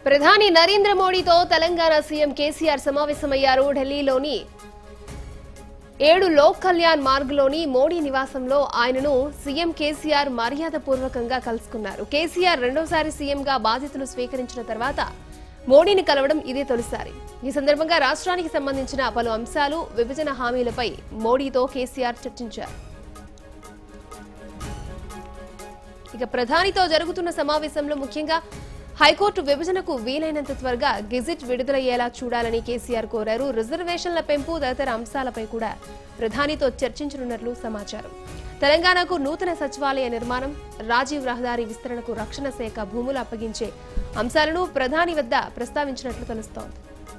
ప్రధాని నరేంద్ర మోడీతో తెలంగాణ సీఎం కేసీఆర్ సమావేశమయ్యారు ఢిల్లీలోని ఏడు లోక్ కళ్యాణ్ మార్గ్లోని మోడీ నివాసంలో ఆయనను సీఎం కేసీఆర్ మర్యాదపూర్వకంగా కలుసుకున్నారు కేసీఆర్ రెండోసారి సీఎంగా బాధ్యతలు స్వీకరించిన తర్వాత మోడీని కలవడం ఇదే తొలిసారి ఈ సందర్భంగా రాష్ట్రానికి సంబంధించిన పలు అంశాలు విభజన హామీలపై మోడీతో కేసీఆర్ చర్చించారు ఇక ప్రధానితో జరుగుతున్న సమావేశంలో ముఖ్యంగా హైకోర్టు విభజనకు వీలైనంత త్వరగా గెజిట్ విడుదలయ్యేలా చూడాలని కేసీఆర్ కోరారు రిజర్వేషన్ల పెంపు తదితర అంశాలపై కూడా ప్రధానితో చర్చించనున్నట్లు సమాచారం తెలంగాణకు నూతన సచివాలయ నిర్మాణం రాజీవ్ రహదారి విస్తరణకు రక్షణ శాఖ భూములు అప్పగించే అంశాలను ప్రధాని వద్ద ప్రస్తావించినట్లు తెలుస్తోంది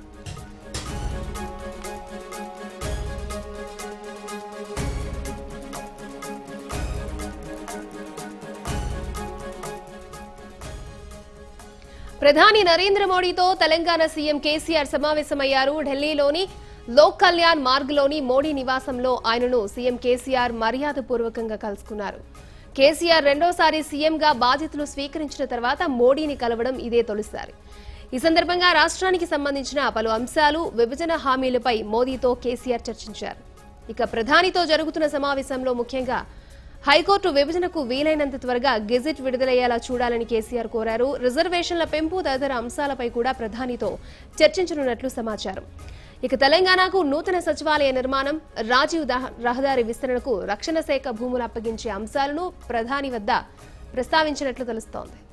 ప్రధాని నరేంద్ర మోడీతో తెలంగాణ సీఎం కేసీఆర్ సమావేశమయ్యారు ఢిల్లీలోని లోక్ కళ్యాణ్ మార్గ్లోని మోడీ నివాసంలో ఆయనను సీఎం కేసీఆర్ మర్యాదపూర్వకంగా కలుసుకున్నారు కేసీఆర్ రెండోసారి సీఎంగా బాధ్యతలు స్వీకరించిన తర్వాత మోడీని కలవడం ఇదే తొలిసారి ఈ సందర్భంగా రాష్ట్రానికి సంబంధించిన పలు అంశాలు విభజన హామీలపై మోదీతో కేసీఆర్ చర్చించారు ఇక ప్రధానితో జరుగుతున్న సమావేశంలో ముఖ్యంగా హైకోర్టు విభజనకు వీలైనంత త్వరగా గెజిట్ విడుదలయ్యేలా చూడాలని కేసీఆర్ కోరారు రిజర్వేషన్ల పెంపు తదితర అంశాలపై కూడా ప్రధానితో చర్చించనున్నట్లు సమాచారం ఇక తెలంగాణకు నూతన సచివాలయ నిర్మాణం రాజీవ్ దహ- రహదారి విస్తరణకు రక్షణ శాఖ భూములు అప్పగించే అంశాలను ప్రధాని వద్ద ప్రస్తావించినట్లు తెలుస్తోంది